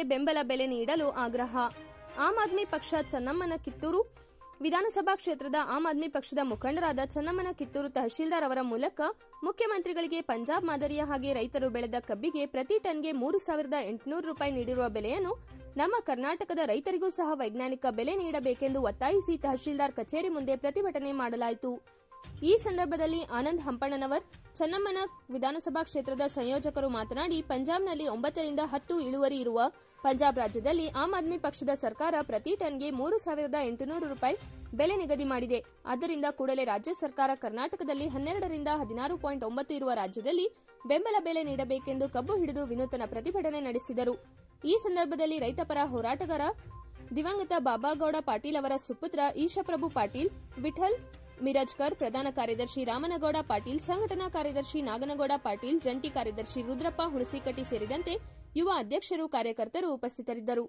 ರೈತರಿಗೆ ಬೆಂಬಲ ಬೆಲೆ ನೀಡಲು ಆಗ್ರಹ ಆಮ್ ಆದ್ಮಿ ಪಕ್ಷ ಚನ್ನಮ್ಮನ ಕಿತ್ತೂರು ವಿಧಾನಸಭಾ ಕ್ಷೇತ್ರದ ಆಮ್ ಆದ್ಮಿ ಪಕ್ಷದ ಮುಖಂಡರಾದ ಚನ್ನಮ್ಮನ ಕಿತ್ತೂರು ತಹಶೀಲ್ದಾರ್ ಅವರ ಮೂಲಕ ಮುಖ್ಯಮಂತ್ರಿಗಳಿಗೆ ಪಂಜಾಬ್ ಮಾದರಿಯ ಹಾಗೆ ರೈತರು ಬೆಳೆದ ಕಬ್ಬಿಗೆ ಪ್ರತಿ ಟನ್ಗೆ ಮೂರು ಸಾವಿರದ ಎಂಟುನೂರು ರೂಪಾಯಿ ನೀಡಿರುವ ಬೆಲೆಯನ್ನು ನಮ್ಮ ಕರ್ನಾಟಕದ ರೈತರಿಗೂ ಸಹ ವೈಜ್ಞಾನಿಕ ಬೆಲೆ ನೀಡಬೇಕೆಂದು ಒತ್ತಾಯಿಸಿ ತಹಶೀಲ್ದಾರ್ ಕಚೇರಿ ಮುಂದೆ ಪ್ರತಿಭಟನೆ ಮಾಡಲಾಯಿತು ಈ ಸಂದರ್ಭದಲ್ಲಿ ಆನಂದ್ ಹಂಪಣ್ಣನವರ್ ಚನ್ನಮ್ಮನ ವಿಧಾನಸಭಾ ಕ್ಷೇತ್ರದ ಸಂಯೋಜಕರು ಮಾತನಾಡಿ ಪಂಜಾಬ್ನಲ್ಲಿ ಒಂಬತ್ತರಿಂದ ಹತ್ತು ಇಳುವರಿ ಇರುವ ಪಂಜಾಬ್ ರಾಜ್ಯದಲ್ಲಿ ಆಮ್ ಆದ್ಮಿ ಪಕ್ಷದ ಸರ್ಕಾರ ಪ್ರತಿ ಟನ್ಗೆ ಮೂರು ಸಾವಿರದ ಎಂಟುನೂರು ರೂಪಾಯಿ ಬೆಲೆ ನಿಗದಿ ಮಾಡಿದೆ ಆದ್ದರಿಂದ ಕೂಡಲೇ ರಾಜ್ಯ ಸರ್ಕಾರ ಕರ್ನಾಟಕದಲ್ಲಿ ಹನ್ನೆರಡರಿಂದ ಹದಿನಾರು ಪಾಯಿಂಟ್ ಒಂಬತ್ತು ಇರುವ ರಾಜ್ಯದಲ್ಲಿ ಬೆಂಬಲ ಬೆಲೆ ನೀಡಬೇಕೆಂದು ಕಬ್ಬು ಹಿಡಿದು ವಿನೂತನ ಪ್ರತಿಭಟನೆ ನಡೆಸಿದರು ಈ ಸಂದರ್ಭದಲ್ಲಿ ರೈತಪರ ಹೋರಾಟಗಾರ ದಿವಂಗತ ಬಾಬಾಗೌಡ ಪಾಟೀಲ್ ಅವರ ಸುಪುತ್ರ ಈಶಪ್ರಭು ಪಾಟೀಲ್ ವಿಠಲ್ ಮಿರಜ್ಕರ್ ಪ್ರಧಾನ ಕಾರ್ಯದರ್ಶಿ ರಾಮನಗೌಡ ಪಾಟೀಲ್ ಸಂಘಟನಾ ಕಾರ್ಯದರ್ಶಿ ನಾಗನಗೌಡ ಪಾಟೀಲ್ ಜಂಟಿ ಕಾರ್ಯದರ್ಶಿ ರುದ್ರಪ್ಪ ಹುಣಸಿಕಟ್ಟಿ ಸೇರಿದಂತೆ ಯುವ ಅಧ್ಯಕ್ಷರು ಕಾರ್ಯಕರ್ತರು ಉಪಸ್ಥಿತರಿದ್ದರು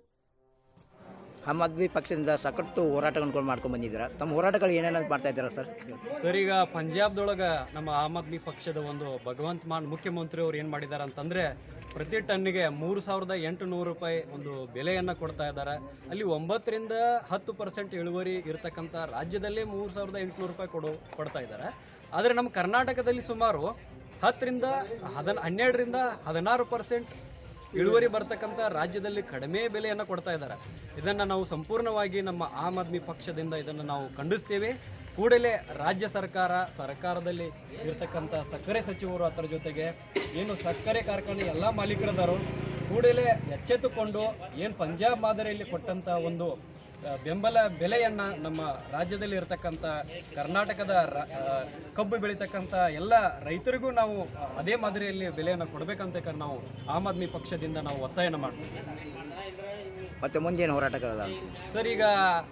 ಆಮ್ ಆದ್ಮಿ ಪಕ್ಷದಿಂದ ಸಾಕಷ್ಟು ಹೋರಾಟಗಳನ್ನು ಮಾಡ್ಕೊಂಡು ಬಂದಿದ್ದೀರಾ ತಮ್ಮ ಹೋರಾಟಗಳು ಏನೇನಂತ ಮಾಡ್ತಾ ಇದ್ದೀರಾ ಸರ್ ಸರ್ ಈಗ ಪಂಜಾಬ್ದೊಳಗೆ ನಮ್ಮ ಆಮ್ ಆದ್ಮಿ ಪಕ್ಷದ ಒಂದು ಭಗವಂತ್ ಮಾನ್ ಮುಖ್ಯಮಂತ್ರಿ ಅವ್ರು ಏನು ಮಾಡಿದ್ದಾರೆ ಅಂತಂದರೆ ಪ್ರತಿ ಟನ್ನಿಗೆ ಮೂರು ಸಾವಿರದ ಎಂಟು ನೂರು ರೂಪಾಯಿ ಒಂದು ಬೆಲೆಯನ್ನು ಕೊಡ್ತಾ ಇದ್ದಾರೆ ಅಲ್ಲಿ ಒಂಬತ್ತರಿಂದ ಹತ್ತು ಪರ್ಸೆಂಟ್ ಇಳುವರಿ ಇರತಕ್ಕಂಥ ರಾಜ್ಯದಲ್ಲೇ ಮೂರು ಸಾವಿರದ ಎಂಟುನೂರು ರೂಪಾಯಿ ಕೊಡು ಕೊಡ್ತಾ ಇದ್ದಾರೆ ಆದರೆ ನಮ್ಮ ಕರ್ನಾಟಕದಲ್ಲಿ ಸುಮಾರು ಹತ್ತರಿಂದ ಹದನ್ ಹನ್ನೆರಡರಿಂದ ಹದಿನಾರು ಪರ್ಸೆಂಟ್ ಇಳುವರಿ ಬರ್ತಕ್ಕಂಥ ರಾಜ್ಯದಲ್ಲಿ ಕಡಿಮೆ ಬೆಲೆಯನ್ನು ಕೊಡ್ತಾ ಇದ್ದಾರೆ ಇದನ್ನು ನಾವು ಸಂಪೂರ್ಣವಾಗಿ ನಮ್ಮ ಆಮ್ ಆದ್ಮಿ ಪಕ್ಷದಿಂದ ಇದನ್ನು ನಾವು ಖಂಡಿಸ್ತೇವೆ ಕೂಡಲೇ ರಾಜ್ಯ ಸರ್ಕಾರ ಸರ್ಕಾರದಲ್ಲಿ ಇರ್ತಕ್ಕಂಥ ಸಕ್ಕರೆ ಸಚಿವರು ಅದರ ಜೊತೆಗೆ ಏನು ಸಕ್ಕರೆ ಕಾರ್ಖಾನೆ ಎಲ್ಲ ಮಾಲೀಕರದಾರು ಕೂಡಲೇ ಎಚ್ಚೆತ್ತುಕೊಂಡು ಏನು ಪಂಜಾಬ್ ಮಾದರಿಯಲ್ಲಿ ಕೊಟ್ಟಂಥ ಒಂದು ಆ, ಬೆಂಬಲ ಬೆಲೆಯನ್ನು ನಮ್ಮ ರಾಜ್ಯದಲ್ಲಿ ಇರತಕ್ಕಂಥ ಕರ್ನಾಟಕದ ರ- ಆ, ಕಬ್ಬು ಬೆಳೀತಕ್ಕಂಥ ಎಲ್ಲ ರೈತರಿಗೂ ನಾವು ಅದೇ ಮಾದರಿಯಲ್ಲಿ ಬೆಲೆಯನ್ನು ಕೊಡಬೇಕಂತ ನಾವು ಆಮ್ ಆದ್ಮಿ ಪಕ್ಷದಿಂದ ನಾವು ಒತ್ತಾಯನ ಮಾಡ್ತೀವಿ ಮತ್ತೆ ಮುಂದೇನು ಹೋರಾಟಗಳದ ಸರ್ ಈಗ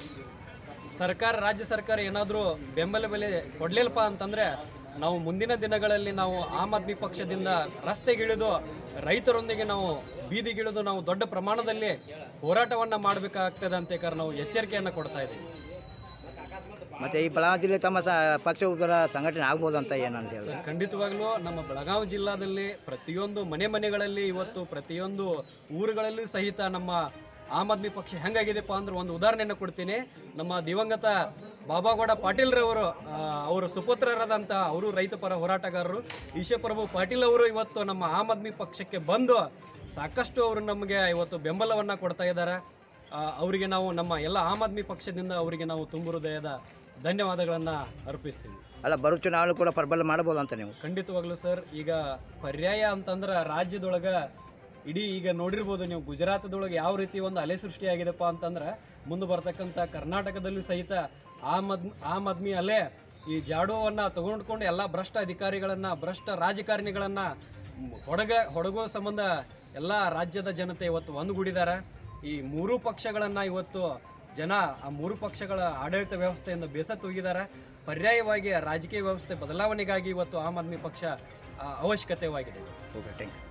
ಸರ್ಕಾರ ರಾಜ್ಯ ಸರ್ಕಾರ ಏನಾದರೂ ಬೆಂಬಲ ಬೆಲೆ ಕೊಡಲಿಲ್ಲಪ್ಪ ಅಂತಂದರೆ ನಾವು ಮುಂದಿನ ದಿನಗಳಲ್ಲಿ ನಾವು ಆಮ್ ಆದ್ಮಿ ಪಕ್ಷದಿಂದ ರಸ್ತೆಗಿಳಿದು ರೈತರೊಂದಿಗೆ ನಾವು ಬೀದಿಗಿಳಿದು ನಾವು ದೊಡ್ಡ ಪ್ರಮಾಣದಲ್ಲಿ ಹೋರಾಟವನ್ನು ಮಾಡಬೇಕಾಗ್ತದೆ ಅಂತ ಯಾಕಂದ್ರೆ ನಾವು ಎಚ್ಚರಿಕೆಯನ್ನು ಕೊಡ್ತಾ ಇದ್ದೀವಿ ಮತ್ತೆ ಈ ಬೆಳಗಾವಿ ಜಿಲ್ಲೆ ತಮ್ಮ ಸ ಪಕ್ಷ ಉತ್ತರ ಸಂಘಟನೆ ಆಗ್ಬೋದು ಅಂತ ಏನಂತ ಹೇಳಿದ್ರೆ ಖಂಡಿತವಾಗ್ಲೂ ನಮ್ಮ ಬೆಳಗಾವಿ ಜಿಲ್ಲಾದಲ್ಲಿ ಪ್ರತಿಯೊಂದು ಮನೆ ಮನೆಗಳಲ್ಲಿ ಇವತ್ತು ಪ್ರತಿಯೊಂದು ಊರುಗಳಲ್ಲೂ ಸಹಿತ ನಮ್ಮ ಆಮ್ ಆದ್ಮಿ ಪಕ್ಷ ಹೆಂಗಾಗಿದೆಪ್ಪ ಅಂದ್ರೆ ಒಂದು ಉದಾಹರಣೆಯನ್ನು ಕೊಡ್ತೀನಿ ನಮ್ಮ ದಿವಂಗತ ಬಾಬಾಗೌಡ ಪಾಟೀಲ್ರವರು ಆ, ಅವರು ಸುಪುತ್ರರಾದಂಥ ಅವರು ರೈತ ಪರ ಹೋರಾಟಗಾರರು ಈಶಪ್ರಭು ಪಾಟೀಲ್ ಅವರು ಇವತ್ತು ನಮ್ಮ ಆಮ್ ಆದ್ಮಿ ಪಕ್ಷಕ್ಕೆ ಬಂದು ಸಾಕಷ್ಟು ಅವರು ನಮಗೆ ಇವತ್ತು ಬೆಂಬಲವನ್ನು ಕೊಡ್ತಾ ಇದ್ದಾರೆ ಆ, ಅವರಿಗೆ ನಾವು ನಮ್ಮ ಎಲ್ಲ ಆಮ್ ಆದ್ಮಿ ಪಕ್ಷದಿಂದ ಅವರಿಗೆ ನಾವು ತುಂಬು ಹೃದಯದ ಧನ್ಯವಾದಗಳನ್ನು ಅರ್ಪಿಸ್ತೀವಿ ಅಲ್ಲ ಬರೋ ಚುನಾವಣೆ ಕೂಡ ಪ್ರಬಲ ಮಾಡ್ಬೋದು ಅಂತ ನೀವು ಖಂಡಿತವಾಗ್ಲೂ ಸರ್ ಈಗ ಪರ್ಯಾಯ ಅಂತಂದ್ರೆ ರಾಜ್ಯದೊಳಗೆ ಇಡೀ ಈಗ ನೋಡಿರ್ಬೋದು ನೀವು ಗುಜರಾತದೊಳಗೆ ಯಾವ ರೀತಿ ಒಂದು ಅಲೆ ಸೃಷ್ಟಿಯಾಗಿದೆಪ್ಪ ಅಂತಂದ್ರೆ ಮುಂದೆ ಬರ್ತಕ್ಕಂಥ ಕರ್ನಾಟಕದಲ್ಲೂ ಸಹಿತ ಆಮ್ ಆದ್ಮಿ ಆಮ್ ಆದ್ಮಿ ಅಲೆ ಈ ಜಾಡುವನ್ನು ತಗೊಂಡ್ಕೊಂಡು ಎಲ್ಲ ಭ್ರಷ್ಟ ಅಧಿಕಾರಿಗಳನ್ನು ಭ್ರಷ್ಟ ರಾಜಕಾರಣಿಗಳನ್ನು ಹೊಡಗ ಹೊಡಗೋ ಸಂಬಂಧ ಎಲ್ಲ ರಾಜ್ಯದ ಜನತೆ ಇವತ್ತು ಒಂದುಗೂಡಿದ್ದಾರೆ ಈ ಮೂರೂ ಪಕ್ಷಗಳನ್ನು ಇವತ್ತು ಜನ ಆ ಮೂರು ಪಕ್ಷಗಳ ಆಡಳಿತ ವ್ಯವಸ್ಥೆಯಿಂದ ಬೇಸತ್ತು ಹೋಗಿದ್ದಾರೆ ಪರ್ಯಾಯವಾಗಿ ರಾಜಕೀಯ ವ್ಯವಸ್ಥೆ ಬದಲಾವಣೆಗಾಗಿ ಇವತ್ತು ಆಮ್ ಆದ್ಮಿ ಪಕ್ಷ ಆ, ಅವಶ್ಯಕತೆವಾಗಿದೆ ಓಕೆ ಥ್ಯಾಂಕ್ ಯು